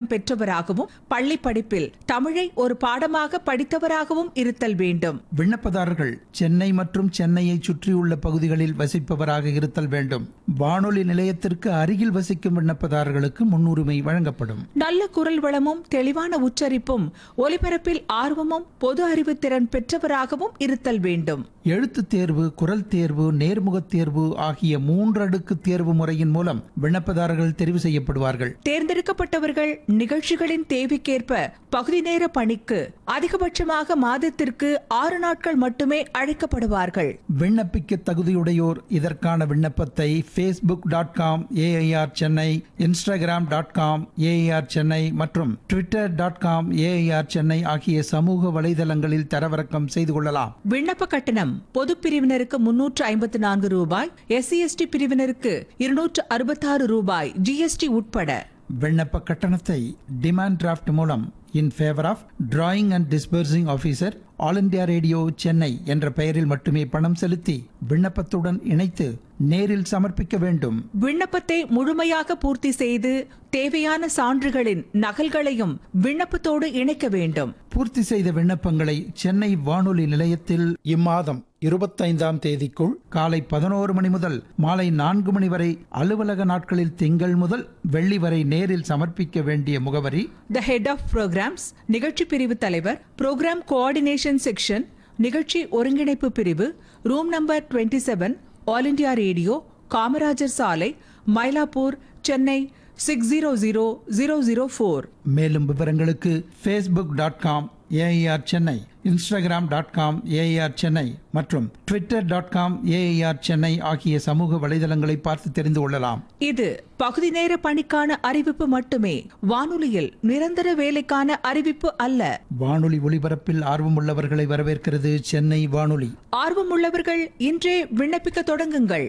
பெற்றவராகவும் பள்ளி படிப்பில் தமிழை ஒரு பாடமாக படித்தவராகவும் இருத்தல் வேண்டும் விண்ணப்பதாரர்கள் சென்னை மற்றும் சென்னையை சுற்றியுள்ள பகுதிகளில் வசிப்பவராக இருத்தல் வேண்டும் வானொலி நிலையத்திற்கு அருகில் வசிக்கும் விண்ணப்பதாரர்களுக்கு முன்னுரிமை வழங்கப்படும் நல்ல குரல் வளமும் தெளிவான உச்சரிப்பும் ஒலிபரப்பில் ஆர்வமும் பொது அறிவு திறன் பெற்றவராகவும் இருத்தல் வேண்டும் எழுத்துத் தேர்வு குரல் தேர்வு நேர்முகத் தேர்வு ஆகிய மூன்றடுக்கு தேர்வு முறையின் மூலம் விண்ணப்பதாரர்கள் தெரிவு செய்யப்படுவார்கள் தேர்ந்தெடுக்கப்பட்டவர்கள் நிகழ்ச்சிகளின் தேவைக்கேற்ப பகுதி நேர பணிக்கு அதிகபட்சமாக மாதத்திற்கு ஆறு நாட்கள் மட்டுமே அழைக்கப்படுவார்கள் விண்ணப்பிக்க தகுதியுடையோர் இதற்கான விண்ணப்பத்தை Facebook dot com AIR Chennai Instagram dot com AIR Chennai மற்றும் Twitter dot com AIR Chennai ஆகிய சமூக வலைதளங்களில் தரவிறக்கம் செய்து கொள்ளலாம் விண்ணப்ப கட்டணம் பொது பிரிவினருக்கு முன்னூற்று ஐம்பத்து நான்கு ரூபாய் எஸ்சி எஸ்டி பிரிவினருக்கு இருநூற்று அறுபத்தாறு ரூபாய் ஜிஎஸ்டி உட்பட விண்ணப்ப கட்டணத்தை டிமாண்ட் டிராஃப்ட் மூலம் in favour of drawing and disbursing officer All India Radio Chennai என்ற பெயரில் மட்டுமே பணம் செலுத்தி விண்ணப்பத்துடன் இணைத்து நேரில் சமர்ப்பிக்க வேண்டும் விண்ணப்பத்தை முழுமையாக பூர்த்தி செய்து தேவையான சான்றுகளின் நகல்களையும் விண்ணப்பத்தோடு இணைக்க வேண்டும் பூர்த்தி செய்த விண்ணப்பங்களை சென்னை வானொலி நிலையத்தில் இம்மாதம் இருபத்தைந்தாம் தேதிக்குள் காலை பதினோரு மணி முதல் மாலை நான்கு மணி வரை அலுவலக நாட்களில் திங்கள் முதல் வெள்ளி வரை நேரில் சமர்ப்பிக்க வேண்டிய முகவரி த ஹெட் ஆஃப் ப்ரோக்ராம்ஸ் நிகழ்ச்சி பிரிவு தலைவர் ப்ரோக்ராம் கோஆர்டினேஷன் செக்ஷன் நிகழ்ச்சி ஒருங்கிணைப்பு பிரிவு room number 27 seven All India Radio Kamarajar சாலை Mylapore Chennai six zero zero zero zero four மேலும் விவரங்களுக்கு Facebook dot com AIR Chennai Instagram dot com AIR Chennai மற்றும் Twitter dot com AIR Chennai ஆகிய சமூக வலைதளங்களை பார்த்து தெரிந்து கொள்ளலாம் இது பகுதி நேர பணிக்கான அறிவிப்பு மட்டுமே வானொலியில் நிரந்தர வேலைக்கான அறிவிப்பு அல்ல வானொலி ஒலிபரப்பில் ஆர்வமுள்ளவர்களை வரவேற்கிறது சென்னை வானொலி ஆர்வமுள்ளவர்கள் இன்றே விண்ணப்பிக்க தொடங்குங்கள்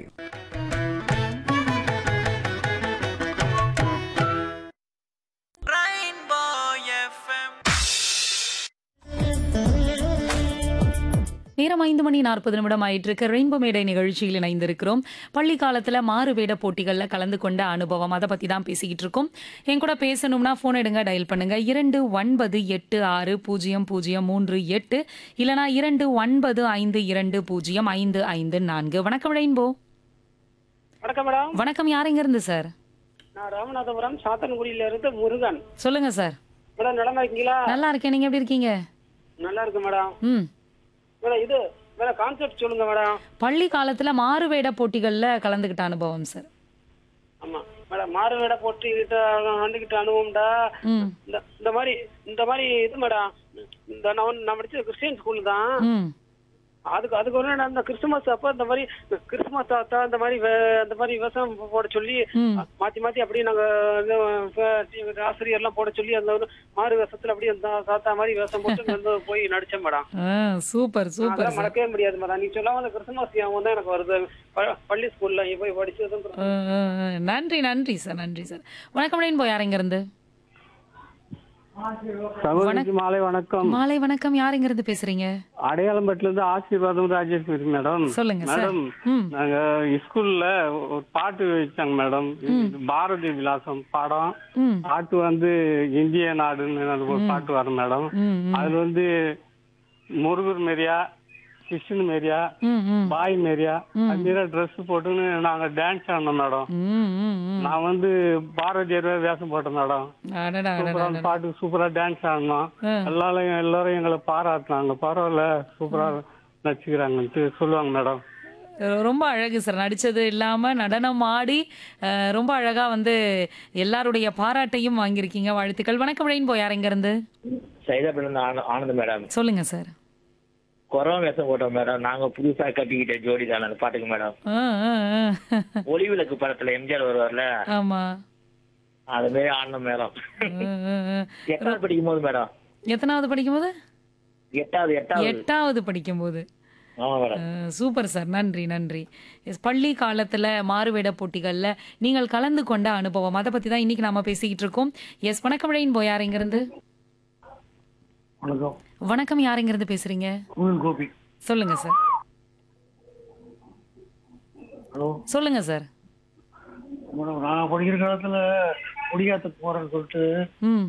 நேரம் ஐந்து மணி நாற்பது நிமிடம் ஆயிட்டு இருக்கு ரெயின்போ மேடை நிகழ்ச்சியில் இணைந்திருக்கிறோம் பள்ளி காலத்துல மாறு வேட போட்டிகள்ல கலந்து கொண்ட அனுபவம் அதை பத்தி தான் பேசிக்கிட்டு இருக்கோம் என் கூட பேசணும்னா போன் எடுங்க டயல் பண்ணுங்க இரண்டு ஒன்பது எட்டு ஆறு பூஜ்ஜியம் பூஜ்ஜியம் மூன்று எட்டு இல்லனா இரண்டு ஒன்பது ஐந்து இரண்டு பூஜ்ஜியம் ஐந்து ஐந்து நான்கு வணக்கம் ரெயின்போ வணக்கம் மேடம் வணக்கம் யாருங்க இருந்து சார் நான் ராமநாதபுரம் சாத்தன்குடியில இருந்து முருகன் சொல்லுங்க சார் மேடம் நடந்தா இருக்கீங்களா நல்லா இருக்கேன் நீங்க எப்படி இருக்கீங்க நல்லா இருக்கு மேடம் ம் மேடம் இது மேடம் கான்செப்ட் சொல்லுங்க மேடம் பள்ளி காலத்துல மாறு வேட போட்டிகள்ல கலந்துக்கிட்ட அனுபவம் சார் ஆமா மேடம் மாறுவேட போட்டுக்கிட்ட வந்துகிட்ட அனுபவம்டா ம் இந்த இந்த மாதிரி இந்த மாதிரி இது மேடம் இந்த நான் வந்து- நான் படிச்சது கிறிஸ்டியன் ஸ்கூல் தான் ம் அதுக்கு அதுக்கு ஒரு நாள் அந்த கிறிஸ்துமஸ் அப்ப இந்த மாதிரி கிறிஸ்துமஸ் தாத்தா இந்த மாதிரி வே- இந்த மாதிரி விவசாயம் போட சொல்லி ம். மாத்தி மாத்தி அப்படியே நாங்க இது, இப்ப ஆசிரியர் எல்லாம் போட சொல்லி அந்த ஒரு மாறு வேஷத்துல அப்படியே அந்த தாத்தா மாதிரி வேஷம் போட்டு வந்து போய் நடிச்சேன் மேடம் ஆ சூப்பர் சூப்பர் அதெல்லாம் சார் மறக்கவே முடியாது மேடம் நீ சொல்லாம அந்த கிறிஸ்துமஸ் ஞாபகம் தான் எனக்கு வருது ப- பள்ளி ஸ்கூல்ல போய் படிச்சதும் ஆ, ஆ, ஆ. நன்றி நன்றி சார் நன்றி சார் வணக்கம் ரெயின்போ யாருங்க இருந்து சகோதரிக்கு மாலை வணக்கம் மாலை வணக்கம் யாருங்க இருந்து பேசுறீங்க அடையாளம்பட்டுல இருந்து ஆசீர்வாதம் ராஜேஷ் இருக்கு மேடம் சொல்லுங்க சார் மேடம் ம் நாங்க ஸ்கூல்ல ஒரு பாட்டு வச்சாங்க மேடம் பாரதி விலாசம் பாடம் ம் பாட்டு வந்து இந்திய நாடுன்னு அது ஒரு பாட்டு வரும் மேடம் ம் ம், அதுல வந்து முருகர் மேரியா கிருஷ்ணன் மேரியா ம் ம் பாய் மேரியா அது மாரி ட்ரெஸ் போட்டுன்னு நாங்க டான்ஸ் ஆடினோம் மேடம் ம் ம் ம் நான் வந்து பாரதியார் வேஷம் போட்டேன் மேடம் அடடா அடடா சூப்பரா பாட்டு சூப்பரா டான்ஸ் ஆடினோம் ஆ. எல்லாரும் எல்லாரும் எங்களை பாராட்டினாங்க பரவாயில்ல சூப்பரா நடிச்சுக்கிறாங்கன்ட்டு சொல்லுவாங்க மேடம் ரொம்ப அழகு சார் நடிச்சது இல்லாம நடனம் ஆடி அஹ், ரொம்ப அழகா வந்து எல்லாருடைய பாராட்டையும் வாங்கியிருக்கீங்க வாழ்த்துக்கள் வணக்கம் ரெயின்போ யாருங்க இருந்து சைதாபேட்ல ஆன ஆனந்த் மேடம் சொல்லுங்க சார் கொரோனா வேஷம் போட்டோம் மேடம் நாங்க புதுசா கட்டிக்கிட்ட ஜோடி தான் அந்த பாட்டுக்கு மேடம் ஆ, ஆ, ஆ. ஒளிவிளக்கு படத்துல எம்ஜிஆர் வருவார்ல ஆமா அது மாதிரி ஆனந்தம் மேடம் ஆ, ஆ, ஆ. எட்டாவது படிக்கும் போது மேடம் எத்தனாவது படிக்கும்போது எட்டாவது எட்டாவது எட்டாவது படிக்கும்போது ஆமா மேடம் அஹ், சூப்பர் சார் நன்றி நன்றி எஸ் பள்ளி காலத்துல மாறுவேட போட்டிகள்ல நீங்கள் கலந்து கொண்ட அனுபவம் அதை பத்தி தான் இன்னைக்கு நாம பேசிக்கிட்டு இருக்கோம் எஸ் வணக்கம் ரெயின்போ யாருங்க இருந்து வணக்கம் வணக்கம் யாருங்க இருந்து பேசுறீங்க கோபி சொல்லுங்க சார் ஹலோ சொல்லுங்க சார் மேடம் நான் படிக்கிற காலத்துல குடியாத்துக்கு போறேன்னு சொல்லிட்டு ம்